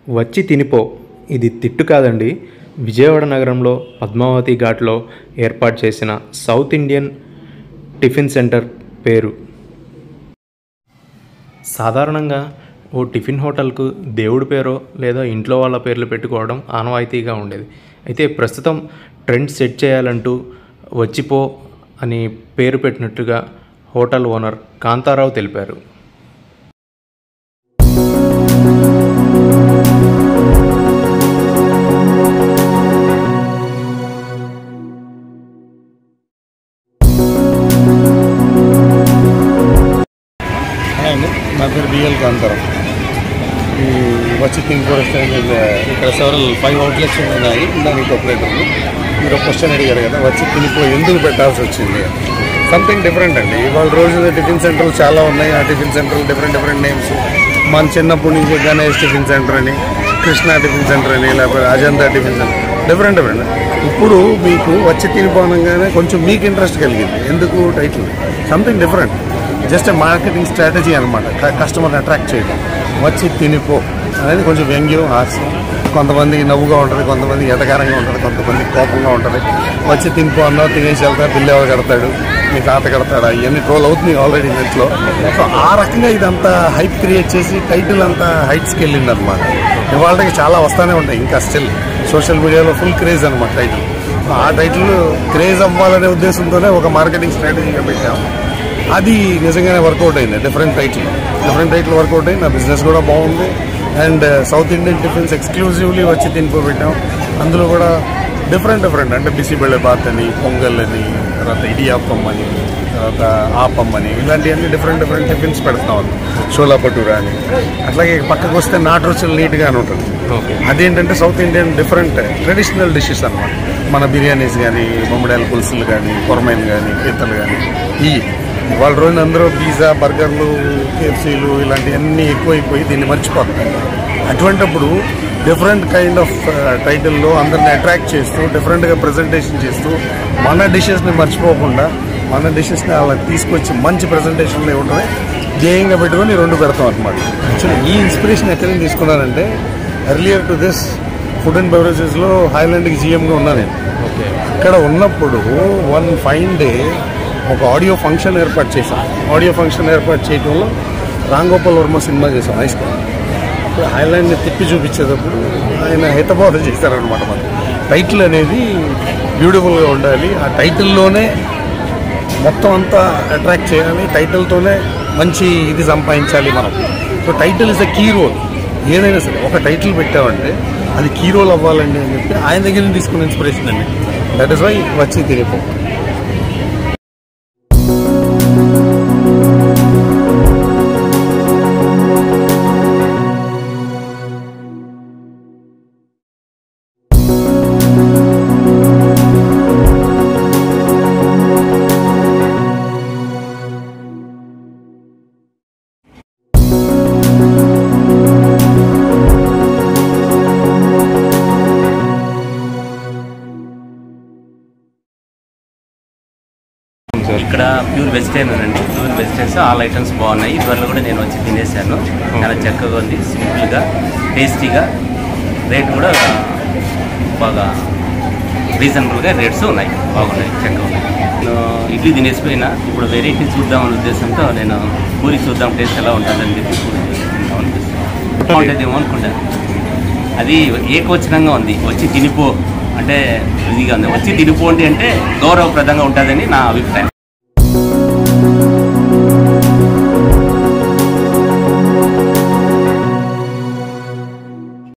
వచ్చి తినిపో ఇది తిట్టు కాదండి విజయవాడ నగరంలో పద్మావతి ఘాట్లో ఏర్పాటు చేసిన సౌత్ ఇండియన్ టిఫిన్ సెంటర్ పేరు సాధారణంగా ఓ టిఫిన్ హోటల్కు దేవుడి పేరో లేదా ఇంట్లో వాళ్ళ పేర్లు పెట్టుకోవడం ఆనవాయితీగా ఉండేది అయితే ప్రస్తుతం ట్రెండ్ సెట్ చేయాలంటూ వచ్చిపో అని పేరు పెట్టినట్టుగా హోటల్ ఓనర్ కాంతారావు తెలిపారు హాయ్ అండి నా పేరు బిఎల్ కాంతారం ఈ వచ్చి థింక్ రెస్టారెంట్ ఇక్కడ సెవరల్ ఫైవ్ అవుట్లెట్స్ ఉన్నాయి దానికి ఆపరేటర్లు మీరు ఒక క్వశ్చన్ అడిగారు కదా వచ్చి తినిపో ఎందుకు పెట్టాల్సి వచ్చింది సంథింగ్ డిఫరెంట్ అండి ఇవాళ రోజు టిఫిన్ సెంటర్లు చాలా ఉన్నాయి ఆ టిఫిన్ సెంటర్లు డిఫరెంట్ డిఫరెంట్ నేమ్స్ మన చిన్నప్పటి నుంచి గణేష్ టిఫిన్ సెంటర్ అని కృష్ణ టిఫిన్ సెంటర్ అని లేకపోతే Ajanta tiffin centre different different ఇప్పుడు మీకు వచ్చి తినిపోనంగానే కొంచెం మీకు ఇంట్రెస్ట్ కలిగింది ఎందుకు title something different just marketing strategy అనమాట కస్టమర్ని అట్రాక్ట్ చేయడం వచ్చి తినిపో అనేది కొంచెం వ్యంగ్యం హాస్యం కొంతమందికి నవ్వుగా ఉంటుంది కొంతమందికి ఎటకారంగా ఉంటుంది కొంతమందికి కోపంగా ఉంటుంది వచ్చి తినిపో అన్నావు తినేసి వెళ్తా బిల్లు ఎవరు కడతాడు మీ తాత కడతాడా ఇవన్నీ ట్రోల్ అవుతున్నాయి ఆల్రెడీ నెట్లో సో ఆ రకంగా ఇదంతా హైప్ క్రియేట్ చేసి టైటిల్ అంతా హైట్స్కి వెళ్ళింది అనమాట ఇవాళకి చాలా వస్తానే ఉంటాయి ఇంకా స్టిల్ సోషల్ మీడియాలో ఫుల్ క్రేజ్ అనమాట టైటిల్ ఆ టైటిల్ క్రేజ్ అవ్వాలనే ఉద్దేశంతోనే ఒక మార్కెటింగ్ స్ట్రాటజీగా పెట్టాము అది నిజంగానే వర్కౌట్ అయింది different title different title work out అయింది నా బిజినెస్ కూడా బాగుంది and South Indian tiffins exclusively వచ్చి తినిపో పెట్టాం అందులో కూడా డిఫరెంట్ డిఫరెంట్ అంటే బిసిబెళ్ళే బాత్ అని పొంగల్ అని తర్వాత ఇడియాప్పం అని తర్వాత ఆపం అని ఇలాంటివన్నీ డిఫరెంట్ డిఫరెంట్ టిఫిన్స్ పెడతాం షోలా భటూరా అని అట్లాగే పక్కకు వస్తే నాటు రుచులు నీట్గానే ఉంటుంది అదేంటంటే South Indian different traditional dishes అన్నమాట మన బిర్యానీస్ కానీ బొమ్మడాయల పులుసులు కానీ కొరమైన్ కానీ పీతలు కానీ ఇవి వాళ్ళ రోజున అందరూ పిజ్జా బర్గర్లు కేఎఫ్సీలు ఇలాంటివన్నీ ఎక్కువైపోయి దీన్ని మర్చిపోతారు అటువంటప్పుడు డిఫరెంట్ కైండ్ ఆఫ్ టైటిల్లో అందరిని అట్రాక్ట్ చేస్తూ డిఫరెంట్గా ప్రజెంటేషన్ చేస్తూ మన డిషెస్ని మర్చిపోకుండా మన డిషెస్ని అలా తీసుకొచ్చి మంచి ప్రజెంటేషన్లో ఇవ్వడమే ధ్యేయంగా పెట్టుకొని ఈ రెండు పెడతాం అనమాట యాక్చువల్లీ ఈ ఇన్స్పిరేషన్ ఎక్కడి నుంచి తీసుకున్నానంటే earlier to this food and బెవరేజెస్లో హైలాండ్కి జిఎంగా ఉన్నాను నేను ఓకే ఇక్కడ ఉన్నప్పుడు వన్ ఫైన్ డే ఒక ఆడియో ఫంక్షన్ ఏర్పాటు చేశాం ఆడియో ఫంక్షన్ ఏర్పాటు చేయడంలో రామ్ గోపాల్ వర్మ సినిమా చేశాం హై స్కూల్ అప్పుడు హైలాండ్ని తిప్పి చూపించేటప్పుడు ఆయన హితబోధ చేశారనమాట మనకి టైటిల్ అనేది బ్యూటిఫుల్గా ఉండాలి ఆ టైటిల్లోనే మొత్తం అంతా అట్రాక్ట్ చేయాలి టైటిల్తోనే మంచి ఇది సంపాదించాలి మనం so title is a key role ఏదైనా సరే ఒక టైటిల్ పెట్టామంటే అది కీ రోల్ అవ్వాలండి అని చెప్పి ఆయన దగ్గర నుంచి తీసుకున్న ఇన్స్పిరేషన్ అండి దట్ ఇస్ వై వచ్చి తిరిగిపో ఇక్కడ ప్యూర్ వెజిటేరియన్ అండి ప్యూర్ వెజిటేరియన్స్ ఆల్ ఐటమ్స్ బాగున్నాయి ఇదివరకు కూడా నేను వచ్చి తినేసాను చాలా చక్కగా ఉంది సింపుల్గా టేస్టీగా రేట్ కూడా బాగా రీజనబుల్గా రేట్స్ ఉన్నాయి బాగున్నాయి చక్కగా ఉన్నాయి నేను ఇడ్లీ తినేసిపోయినా ఇప్పుడు వెరైటీ చూద్దామనే ఉద్దేశంతో నేను పూరి చూద్దాం టేస్ట్ ఎలా ఉంటుందని చెప్పి పూరి తిందాం అనిపిస్తుంది బాగుంటుందేమో అనుకుంటాను అది ఏకవచనంగా ఉంది వచ్చి తినిపో అంటే ఇదిగా ఉంది వచ్చి తినిపోండి అంటే గౌరవప్రదంగా ఉంటుందని నా అభిప్రాయం